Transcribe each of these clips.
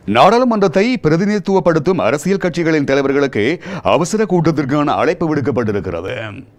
நாடாளுமன்றத்தை பிரதிநிதித்துவப்படுத்தும் அரசியல் கட்சிகளின் தலைவர்களுக்கு அவசர கூட்டத்திற்கான அழைப்பு விடுக்கப்பட்டிருக்கிறது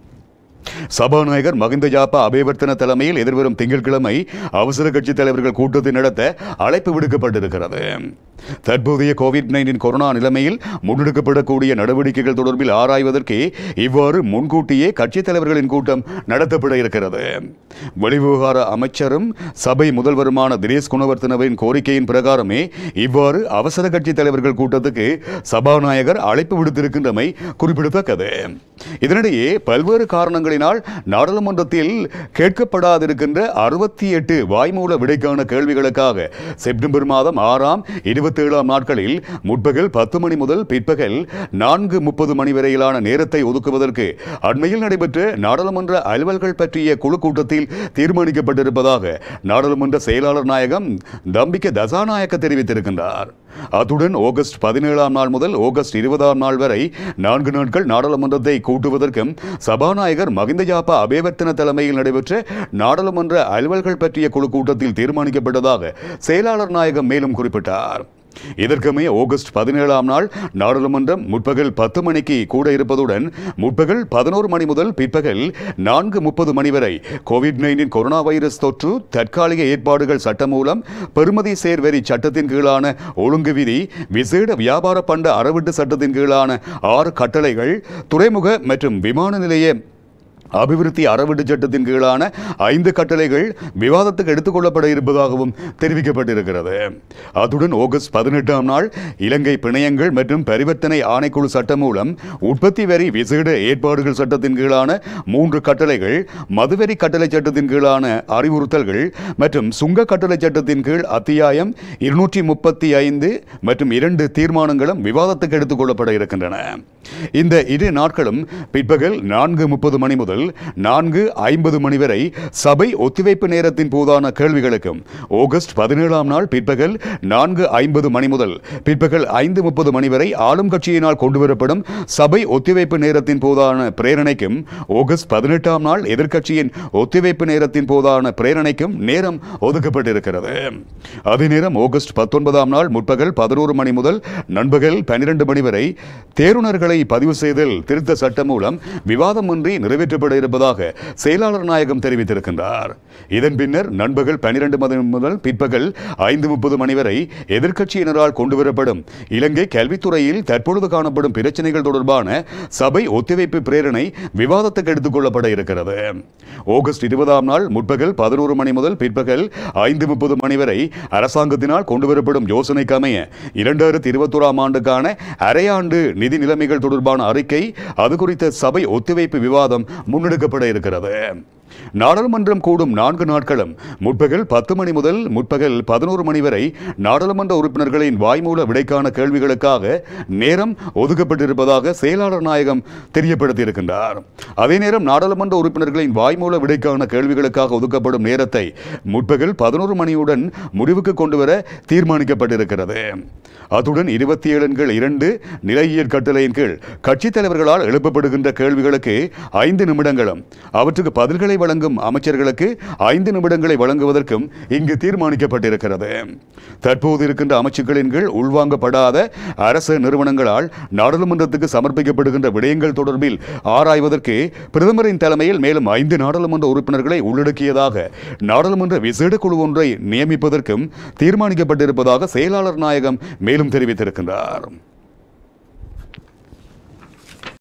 சபாநாயகர் மகிந்த ஜாப்பா அபேவர்த்தன தலைமையில் எதிர்வரும் திங்கட்கிழமை அவசர கட்சி தலைவர்கள் கூட்டத்தை நடத்த அழைப்பு விடுக்கப்பட்டிருக்கிறது தற்போதைய கோவிட் நைன்டீன் கொரோனா நிலைமையில் முன்னெடுக்கப்படக்கூடிய நடவடிக்கைகள் தொடர்பில் ஆராய்வதற்கு இவ்வாறு முன்கூட்டியே கட்சித் தலைவர்களின் கூட்டம் நடத்தப்பட இருக்கிறது வெளிவிவகார அமைச்சரும் சபை முதல்வருமான தினேஷ் குணவர்த்தனவின் கோரிக்கையின் பிரகாரமே இவ்வாறு அவசர கட்சி தலைவர்கள் கூட்டத்துக்கு சபாநாயகர் அழைப்பு விடுத்திருக்கின்றமை குறிப்பிடத்தக்கது இதனிடையே பல்வேறு காரணங்களினால் நாடாளுமன்றத்தில் கேட்கப்படாதிருக்கின்ற அறுபத்தி எட்டு வாய்மூல விடைக்கான கேள்விகளுக்காக செப்டம்பர் மாதம் ஆறாம் இருபத்தேழாம் நாட்களில் முற்பகல் பத்து மணி முதல் பிற்பகல் நான்கு முப்பது மணி வரையிலான நேரத்தை ஒதுக்குவதற்கு அண்மையில் நடைபெற்ற நாடாளுமன்ற அலுவல்கள் பற்றிய குழு கூட்டத்தில் தீர்மானிக்கப்பட்டிருப்பதாக நாடாளுமன்ற செயலாளர் நாயகம் தம்பிக்க தசாநாயக்க தெரிவித்திருக்கின்றார் அத்துடன் ஆகஸ்ட் பதினேழாம் நாள் முதல் ஆகஸ்ட் இருபதாம் நாள் வரை நான்கு நாட்கள் நாடாளுமன்றத்தை கூட்டுவதற்கும் சபாநாயகர் மகிந்த ஜாப்பா அபேவர்த்தன தலைமையில் நடைபெற்ற நாடாளுமன்ற அலுவல்கள் பற்றிய குழு கூட்டத்தில் தீர்மானிக்கப்பட்டதாக செயலாளர் நாயகம் மேலும் குறிப்பிட்டார் இதற்குமே ஆகஸ்ட் பதினேழாம் நாள் நாடாளுமன்றம் முற்பகல் பத்து மணிக்கு கூட இருப்பதுடன் முற்பகல் பதினோரு மணி முதல் பிற்பகல் நான்கு முப்பது மணி வரை கோவிட் நைன்டீன் கொரோனா வைரஸ் தொற்று தற்காலிக ஏற்பாடுகள் சட்டம் மூலம் பெறுமதி சேர்வரி சட்டத்தின் கீழான ஒழுங்கு விதி விசேட வியாபார பண்ட அறவிட்டு சட்டத்தின் கீழான ஆறு கட்டளைகள் துறைமுக மற்றும் விமான நிலைய அபிவிருத்தி அறவீட்டு சட்டத்தின் கீழான ஐந்து கட்டளைகள் விவாதத்துக்கு எடுத்துக்கொள்ளப்பட இருப்பதாகவும் தெரிவிக்கப்பட்டிருக்கிறது அத்துடன் ஆகஸ்ட் பதினெட்டாம் நாள் இலங்கை பிணையங்கள் மற்றும் பரிவர்த்தனை ஆணைக்குழு சட்டம் மூலம் உற்பத்தி வரி விசேட ஏற்பாடுகள் சட்டத்தின் கீழான மூன்று கட்டளைகள் மதுவரி கட்டளை சட்டத்தின் கீழான அறிவுறுத்தல்கள் மற்றும் சுங்க கட்டளை சட்டத்தின் கீழ் அத்தியாயம் இருநூற்றி முப்பத்தி ஐந்து மற்றும் இரண்டு தீர்மானங்களும் விவாதத்துக்கு எடுத்துக்கொள்ளப்பட இருக்கின்றன இந்த இரு நாட்களும் பிற்பகல் நான்கு முப்பது மணி முதல் நான்கு ஐம்பது மணி வரை சபை ஒத்திவைப்பு நேரத்தின் போதான கேள்விகளுக்கும் ஆகஸ்ட் பதினேழாம் நாள் பிற்பகல் நான்கு ஐம்பது மணி முதல் பிற்பகல் ஐந்து முப்பது மணி வரை ஆளும் கட்சியினால் கொண்டுவரப்படும் சபை ஒத்திவைப்பு நேரத்தின் போதான பிரேரணைக்கும் ஆகஸ்ட் பதினெட்டாம் நாள் எதிர்க்கட்சியின் ஒத்திவைப்பு நேரத்தின் போதான பிரேரணைக்கும் நேரம் ஒதுக்கப்பட்டிருக்கிறது அதே நேரம் ஆகஸ்ட் பத்தொன்பதாம் நாள் முற்பகல் பதினோரு மணி முதல் நண்பகல் பன்னிரண்டு மணி வரை தேருணர்களை பதிவு செய்தல் திருத்த சட்டம் மூலம் விவாதமின்றி நிறைவேற்றப்பட இருப்பதாக செயலாளர் நாயகம் தெரிவித்திருக்கின்றார் இதன் பின்னர் நண்பகல் பன்னிரண்டு மணி முதல் பிற்பகல் ஐந்து முப்பது மணி வரை எதிர்க்கட்சியினரால் கொண்டுவரப்படும் இலங்கை கல்வித்துறையில் தற்பொழுது காணப்படும் பிரச்சனைகள் தொடர்பான சபை ஒத்திவைப்பு பிரேரணை விவாதத்துக்கு எடுத்துக் கொள்ளப்பட இருக்கிறது ஆகஸ்ட் இருபதாம் நாள் முற்பகல் பதினோரு மணி முதல் பிற்பகல் ஐந்து முப்பது மணி வரை அரசாங்கத்தினால் கொண்டுவரப்படும் யோசனைக்கு அமைய இரண்டாயிரத்தி இருபத்தோராம் ஆண்டுக்கான அரையாண்டு நிதி நிலைமைகள் தொடர்பான அறிக்கை அது குறித்த சபை ஒத்திவைப்பு விவாதம் முன்னெடுக்கப்பட இருக்கிறது நாடாளுமன்றம் கூடும் நான்கு நாட்களும் முற்பகல் பத்து மணி முதல் முற்பகல் பதினோரு மணி வரை நாடாளுமன்ற உறுப்பினர்களின் வாய்மூல விடைக்கான கேள்விகளுக்காக நேரம் ஒதுக்கப்பட்டிருப்பதாக செயலாளர் நாயகம் தெரியப்படுத்தியிருக்கின்றார் அதே நேரம் நாடாளுமன்ற உறுப்பினர்களின் வாய்மூல விடைக்கான கேள்விகளுக்காக ஒதுக்கப்படும் நேரத்தை முற்பகல் பதினோரு மணியுடன் முடிவுக்கு கொண்டுவர தீர்மானிக்கப்பட்டிருக்கிறது அத்துடன் இருபத்தி ஏழு இரண்டு நிலையியல் கட்டளையின் கீழ் கட்சித் தலைவர்களால் எழுப்பப்படுகின்ற கேள்விகளுக்கு ஐந்து நிமிடங்களும் அவற்றுக்கு பதில்களை வழங்கும் அமைச்சர்களுக்கு ஐந்து நிமிடங்களை வழங்குவதற்கும் இங்கு தீர்மானிக்கப்பட்டிருக்கிறது தற்போது இருக்கின்ற அமைச்சுக்களின் கீழ் உள்வாங்கப்படாத அரசு நிறுவனங்களால் நாடாளுமன்றத்துக்கு சமர்ப்பிக்கப்படுகின்ற விடயங்கள் தொடர்பில் ஆராய்வதற்கு பிரதமரின் தலைமையில் மேலும் ஐந்து நாடாளுமன்ற உறுப்பினர்களை உள்ளடக்கியதாக நாடாளுமன்ற விசேட குழு ஒன்றை நியமிப்பதற்கும் தீர்மானிக்கப்பட்டிருப்பதாக செயலாளர் நாயகம் மேலும் தெரிவித்திருக்கின்றார்